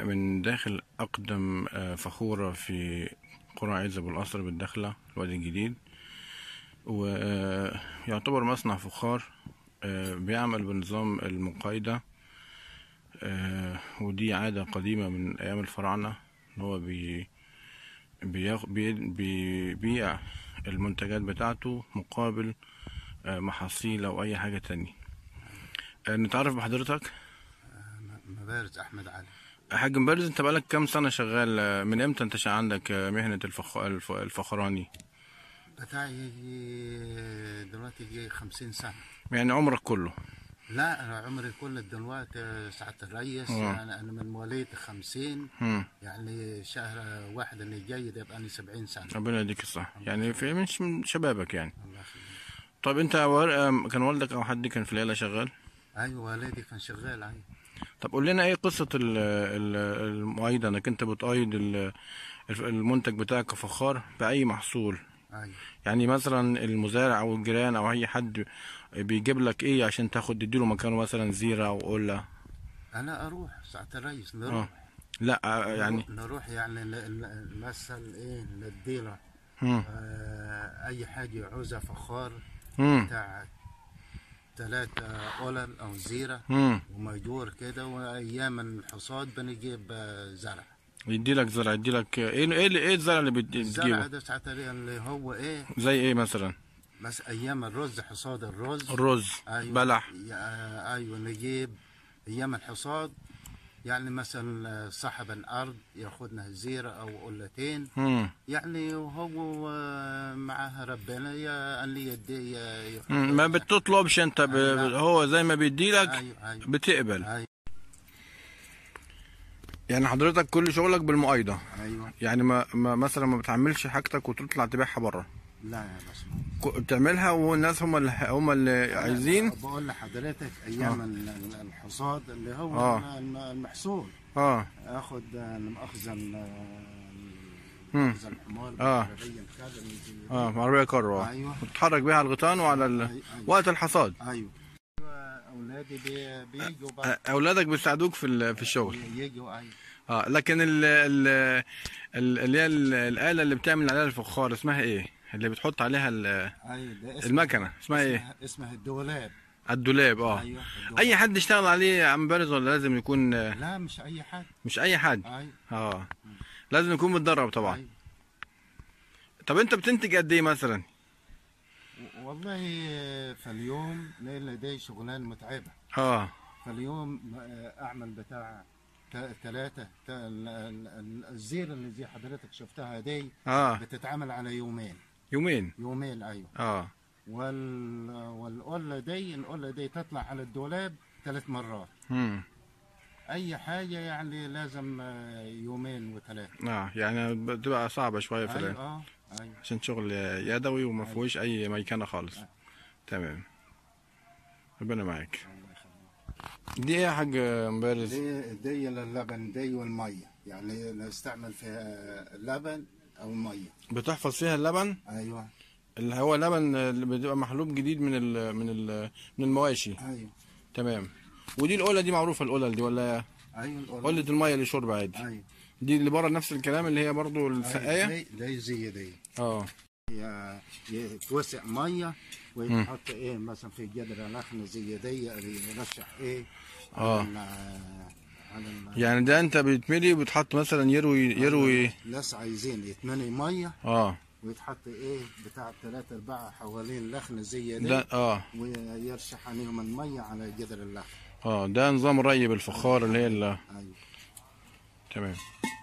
من داخل أقدم آه، فخورة في قرى عز أبو القصر بالدخلة الوادي الجديد ويعتبر مصنع فخار آه، بيعمل بنظام المقايدة آه، ودي عادة قديمة من أيام الفراعنة إن هو بي بياخ- بي- بيبيع المنتجات بتاعته مقابل آه، محاصيل أو أي حاجة تانية آه، نتعرف بحضرتك مبارز احمد علي حاج مبارز انت بقالك كام سنة شغال آه، من امتى انت شا- عندك آه، مهنة الفخ... الف... الفخراني بتاعي يجي دلوقتي يجي 50 سنه يعني عمرك كله لا انا عمري كله دلوقتي سعاده الريس آه. يعني انا من مواليد 50 مم. يعني شهر واحد اللي جاي ده يبقى لي 70 سنه ربنا يديك الصح يعني في مش من شبابك يعني الله يخليك طيب انت ور- آه، كان والدك او حد كان في العيلة شغال ايوه والدي كان شغال ايوه طب قول لنا ايه قصة ال- ال- المؤايدة انك انت بتأيد ال- الف- المنتج بتاعك كفخار بأي محصول ايوه يعني مثلا المزارع او الجيران او اي حد بيجيب لك ايه عشان تاخد تديله مكانه مثلا زيرة او قلة انا اروح سعاده الريس اه نروح لا آه، يعني نروح يعني ن- ن- مثلا ايه نديله مم. آه اي حاجه يعوزها فخار مم. بتاع ثلاثة قلل أو زيرة مم. ومجور كده وأيام الحصاد بنجيب آه، زرع يدي لك زرع يدي لك ايه ايه ايه الزرع اللي بت- الزرع بتجيبه ده ساعات اللي هو إيه زي ايه مثلا بس أيام الرز حصاد الرز الرز أيوة بلح يا- أيوة نجيب أيام الحصاد يعني مثلا آه، صاحب الأرض ياخدنا زيرة أو قلتين مم. يعني وهو آه، معاه ربنا يا اللي يدي يا- مم. ما بتطلبش انت ب... لا. هو زي ما بيدي لك أيوة أيوة بتقبل أيوة يعني حضرتك كل شغلك بالمؤايدة أيوة يعني ما, ما مثلا ما بتعملش حاجتك وتطلع تبيعها بره لا يا باشمهندس ك- بتعملها والناس هم اللي هم اللي عايزين بقول لحضرتك ايام ال- ال- الحصاد اللي هو آه. الم- المحصول اه اخد المؤخذن مم. مؤخذن الحمار آه. بالعربية الكذا اللي زي- اه عربية كروة ايوه وتتحرك بيها على الغيطان وعلى ال... أيوة. وقت الحصاد ايوه اولادي بي- بيجوا بقى أ- اولادك بيساعدوك في ال- في الشغل يجوا ايوه اه لكن ال ال ال- اللي هي ال- الآلة اللي بتعمل عليها الفخار اسمها ايه اللي بتحط عليها ال- ايوه ده اسمه المكنة اسمها ايه اسمها, اسمها الدولاب الدولاب اه ايوه الدولاب. اي حد يشتغل عليه يا عم بارز ولا لازم يكون آه، لا مش اي حد مش اي حد ايوه اه لازم يكون متدرب طبعا أيوة. طب انت بتنتج قد ايه مثلا و- والله في اليوم ليلة دي شغلانه متعبه اه فاليوم آه، اعمل بتاع ثلاثة الزيرة اللي زي حضرتك شفتها دي اه بتتعمل على يومين يومين يومين ايوه اه وال والقلة دي القلة دي تطلع على الدولاب ثلاث مرات امم اي حاجة يعني لازم آه، يومين وثلاثة اه يعني بتبقى صعبة شوية في ايوه ال- اه ايوه عشان شغل يدوي وما فيهوش اي ميكنة خالص تمام ربنا معاك الله يخليك. دي ايه يا حاج مبارز دي دي اللبن دي والمية يعني نستعمل فيها لبن او مية بتحفظ فيها اللبن ايوه اللي هو لبن اللي بيبقى محلوب جديد من ال من ال من المواشي ايوه تمام ودي القلة دي معروفة القلة دي ولا ايوه قلة المية اللي شرب عادي ايوه دي اللي بره نفس الكلام اللي هي برضو السقاية دي دي زي دي اه ي- يتوسع ميه ويتحط ايه مثلا في جدر لخن زي دي يرشح ايه آه. على ال- على ال- يعني ده انت بتملي وبتحط مثلا يروي يروي ناس عايزين يتملي ميه اه ويتحط ايه بتاع ثلاثة أربعة حوالين لخن زي دي ده اه ويرشح عليهم المية على جدر اللخن اه ده نظام الري بالفخار اللي هي ال- أيوة تمام